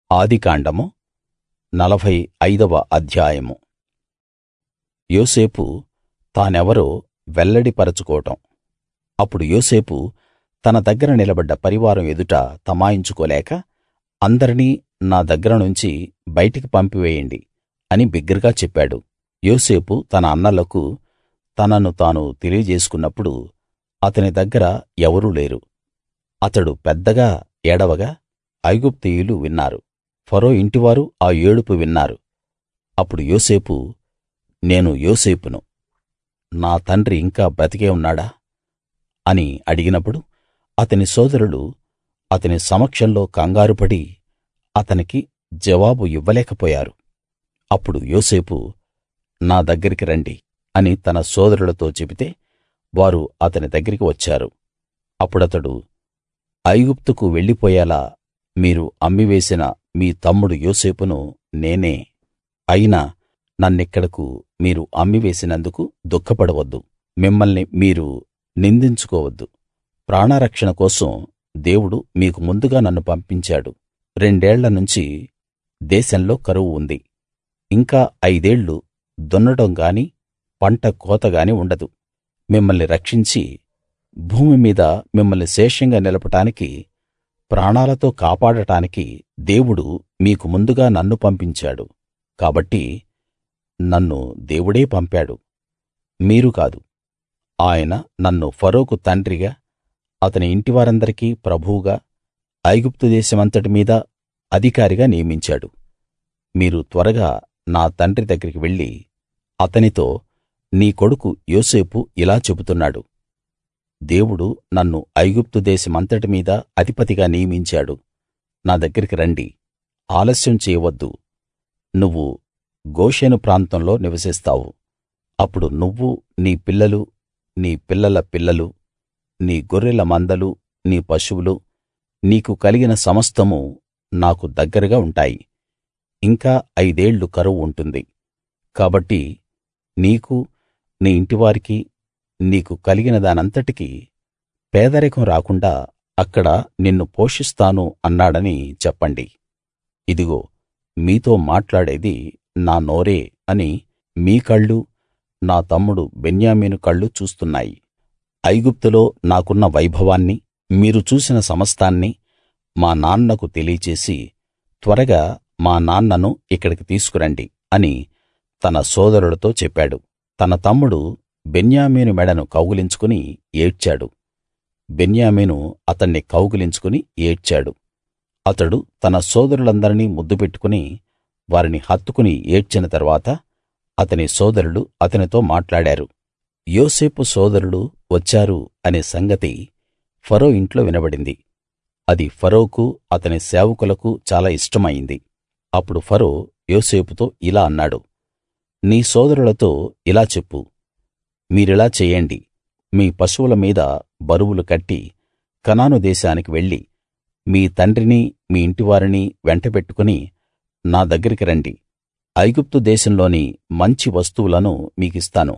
ఆదికాండము నలభై ఐదవ అధ్యాయము యోసేపు తానెవరో వెల్లడి పరచుకోవడం అప్పుడు యోసేపు తన దగ్గర నిలబడ్డ పరివారం ఎదుట తమాయించుకోలేక అందరినీ నా దగ్గర నుంచి బయటికి పంపివేయండి అని బిగ్గరగా చెప్పాడు యోసేపు తన అన్నలకు తనను తాను తెలియజేసుకున్నప్పుడు అతని దగ్గర ఎవరూ లేరు అతడు పెద్దగా ఏడవగా ఐగుప్తీయులు విన్నారు ఫరో ఇంటివారు ఆ ఏడుపు విన్నారు అప్పుడు యోసేపు నేను యోసేపును నా తండ్రి ఇంకా బ్రతికే ఉన్నాడా అని అడిగినప్పుడు అతని సోదరులు అతని సమక్షంలో కంగారుపడి అతనికి జవాబు ఇవ్వలేకపోయారు అప్పుడు యోసేపు నా దగ్గరికి రండి అని తన సోదరులతో చెబితే వారు అతని దగ్గరికి వచ్చారు అప్పుడతడు ఐగుప్తుకు వెళ్ళిపోయేలా మీరు అమ్మివేసిన మీ తమ్ముడు యోసేపును నేనే అయినా నన్నిక్కడకు మీరు అమ్మివేసినందుకు దుఃఖపడవద్దు మిమ్మల్ని మీరు నిందించుకోవద్దు ప్రాణరక్షణ కోసం దేవుడు మీకు ముందుగా నన్ను పంపించాడు రెండేళ్ల నుంచి దేశంలో కరువు ఉంది ఇంకా ఐదేళ్ళు దున్నడం గానీ పంట కోత గానీ ఉండదు మిమ్మల్ని రక్షించి భూమి మీద మిమ్మల్ని శేషంగా నిలపడానికి ప్రాణాలతో కాపాడటానికి దేవుడు మీకు ముందుగా నన్ను పంపించాడు కాబట్టి నన్ను దేవుడే పంపాడు మీరు కాదు ఆయన నన్ను ఫరోకు తండ్రిగా అతని ఇంటివారందరికీ ప్రభువుగా ఐగుప్తు దేశమంతటి మీద అధికారిగా నియమించాడు మీరు త్వరగా నా తండ్రి దగ్గరికి వెళ్లి అతనితో నీ కొడుకు యోసేపు ఇలా చెబుతున్నాడు దేవుడు నన్ను ఐగుప్తు దేశమంతటి మీద అధిపతిగా నియమించాడు నా దగ్గరికి రండి ఆలస్యం చేయవద్దు నువ్వు గోషెను ప్రాంతంలో నివసిస్తావు అప్పుడు నువ్వు నీ పిల్లలు నీ పిల్లల పిల్లలు నీ గొర్రెల మందలు నీ పశువులు నీకు కలిగిన సమస్తమూ నాకు దగ్గరగా ఉంటాయి ఇంకా ఐదేళ్లు కరువు ఉంటుంది కాబట్టి నీకు నీ ఇంటివారికి నీకు కలిగిన దానంతటికీ పేదరికం రాకుండా అక్కడ నిన్ను పోషిస్తాను అన్నాడని చెప్పండి ఇదిగో మీతో మాట్లాడేది నా నోరే అని మీ కళ్ళు నా తమ్ముడు బెన్యామీను కళ్ళు చూస్తున్నాయి ఐగుప్తులో నాకున్న వైభవాన్ని మీరు చూసిన సమస్తాన్ని మా నాన్నకు తెలియచేసి త్వరగా మా నాన్నను ఇక్కడికి తీసుకురండి అని తన సోదరులతో చెప్పాడు తన తమ్ముడు బెన్యామీను మెడను కౌగిలించుకుని ఏడ్చాడు బెన్యామీను అతన్ని కౌగిలించుకుని ఏడ్చాడు అతడు తన సోదరులందరినీ ముద్దు పెట్టుకుని వారిని హత్తుకుని ఏడ్చిన తరువాత అతని సోదరులు అతనితో మాట్లాడారు యోసేపు సోదరులు వచ్చారు అనే సంగతి ఫరో ఇంట్లో వినబడింది అది ఫరోకు అతని సేవకులకు చాలా ఇష్టమైంది అప్పుడు ఫరో యోసేపుతో ఇలా అన్నాడు నీ సోదరులతో ఇలా చెప్పు మీరిలా చెయ్యండి మీ పశువుల మీద బరువులు కట్టి కనాను దేశానికి వెళ్లి మీ తండ్రిని మీ ఇంటివారిని వెంటబెట్టుకుని నా దగ్గరికి రండి ఐగుప్తు దేశంలోని మంచి వస్తువులను మీకిస్తాను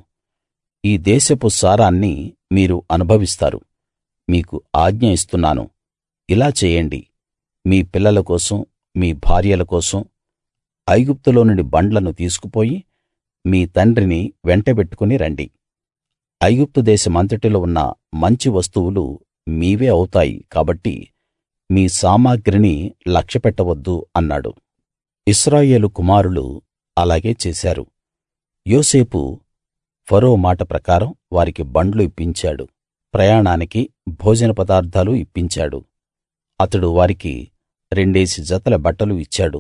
ఈ దేశపు సారాన్ని మీరు అనుభవిస్తారు మీకు ఆజ్ఞ ఇస్తున్నాను ఇలా చేయండి మీ పిల్లల కోసం మీ భార్యల కోసం ఐగుప్తులో నుండి బండ్లను తీసుకుపోయి మీ తండ్రిని వెంటబెట్టుకుని రండి ఐగుప్తు దేశమంతటిలో ఉన్న మంచి వస్తువులు మీవే అవుతాయి కాబట్టి మీ సామగ్రిని లక్ష్యపెట్టవద్దు అన్నాడు ఇశ్రాయేలు కుమారులు అలాగే చేశారు యోసేపు ఫరో మాట ప్రకారం వారికి బండ్లు ఇప్పించాడు ప్రయాణానికి భోజన పదార్థాలు ఇప్పించాడు అతడు వారికి రెండేసి జతల బట్టలు ఇచ్చాడు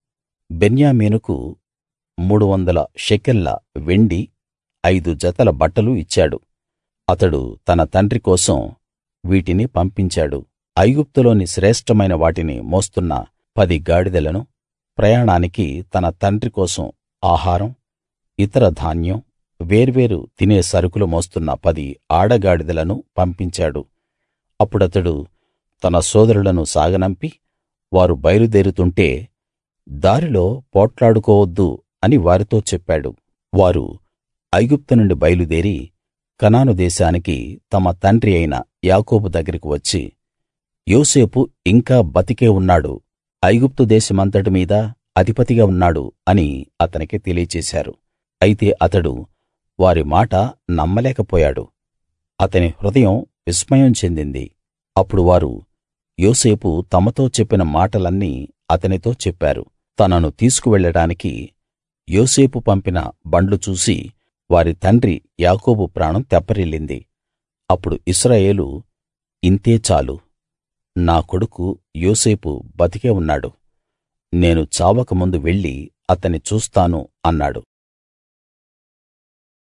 బెన్యామీనుకు మూడు వందల షెకెల్ల వెండి ఐదు జతల బట్టలు ఇచ్చాడు అతడు తన తండ్రి కోసం వీటిని పంపించాడు ఐగుప్తులోని శ్రేష్ఠమైన వాటిని మోస్తున్న పది గాడిదలను ప్రయాణానికి తన తండ్రి కోసం ఆహారం ఇతర ధాన్యం వేర్వేరు తినే సరుకులు మోస్తున్న పది ఆడగాడిదలను పంపించాడు అప్పుడతడు తన సోదరులను సాగనంపి వారు బయలుదేరుతుంటే దారిలో పోట్లాడుకోవద్దు అని వారితో చెప్పాడు వారు ఐగుప్తు నుండి బయలుదేరి కనాను దేశానికి తమ తండ్రి అయిన యాకోబు దగ్గరికి వచ్చి యోసేపు ఇంకా బతికే ఉన్నాడు ఐగుప్తు దేశమంతటి మీదా అధిపతిగా ఉన్నాడు అని అతనికి తెలియచేశారు అయితే అతడు వారి మాట నమ్మలేకపోయాడు అతని హృదయం విస్మయం చెందింది అప్పుడు వారు యోసేపు తమతో చెప్పిన మాటలన్నీ అతనితో చెప్పారు తనను తీసుకువెళ్ళడానికి యోసేపు పంపిన బండ్లు చూసి వారి తండ్రి యాకోబు ప్రాణం తెప్పరిల్లింది అప్పుడు ఇశ్రాయేలు ఇంతే చాలు నా కొడుకు యోసేపు బతికే ఉన్నాడు నేను చావక ముందు వెళ్లి అతన్ని చూస్తాను అన్నాడు